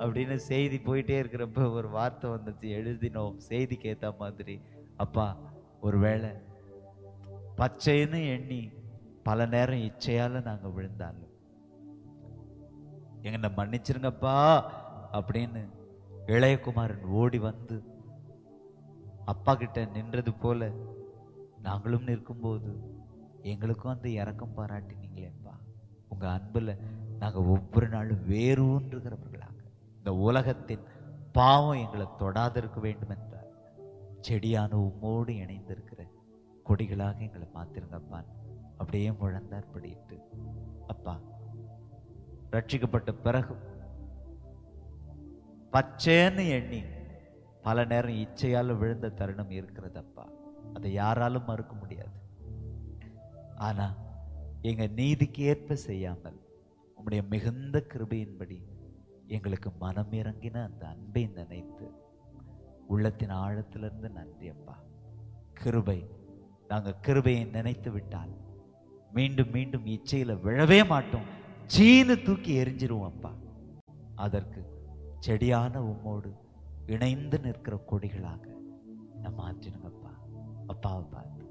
அப்படின்னு செய்தி போயிட்டே இருக்கிறப்ப ஒரு வார்த்தை வந்துச்சு எழுதினோம் செய்திக்கு ஏத்த மாதிரி அப்பா ஒருவேளை பச்சைன்னு எண்ணி பல நேரம் இச்சையால நாங்க விழுந்தாலும் எங்களை மன்னிச்சிருங்கப்பா அப்படின்னு இளையகுமாரன் ஓடி வந்து அப்பா கிட்ட நின்றது போல நாங்களும் நிற்கும்போது எங்களுக்கும் அந்த இறக்கம் பாராட்டினீங்களேப்பா உங்க அன்புல நாங்க ஒவ்வொரு நாளும் வேரூன்றுகிறவர்களாக இந்த உலகத்தின் பாவம் எங்களை தொடாதிருக்க வேண்டும் என்றார் செடியான உம்மோடு இணைந்திருக்கிற கொடிகளாக எங்களை மாத்திருங்கப்பான் அப்படியே முழந்தார் படிட்டு அப்பா ரட்சிக்கப்பட்ட பிறகு பச்சைன்னு எண்ணி பல நேரம் இச்சையால் விழுந்த தருணம் இருக்கிறதப்பா அதை யாராலும் மறுக்க முடியாது ஆனா எங்க நீதிக்கு ஏற்ப செய்யாமல் உம்முடைய மிகுந்த கிருபையின்படி எங்களுக்கு மனம் இறங்கின அந்த அன்பை நினைத்து உள்ளத்தின் ஆழத்திலிருந்து நன்றி அப்பா கிருபை நாங்க கிருபையை நினைத்து விட்டால் மீண்டும் மீண்டும் இச்சையில விழவே மாட்டோம் சீனு தூக்கி எரிஞ்சிருவோம் அப்பா அதற்கு செடியான உம்மோடு இணைந்து நிற்கிற கொடிகளாக நம்ம மாற்றினுங்கப்பா அப்பாவை பார்த்து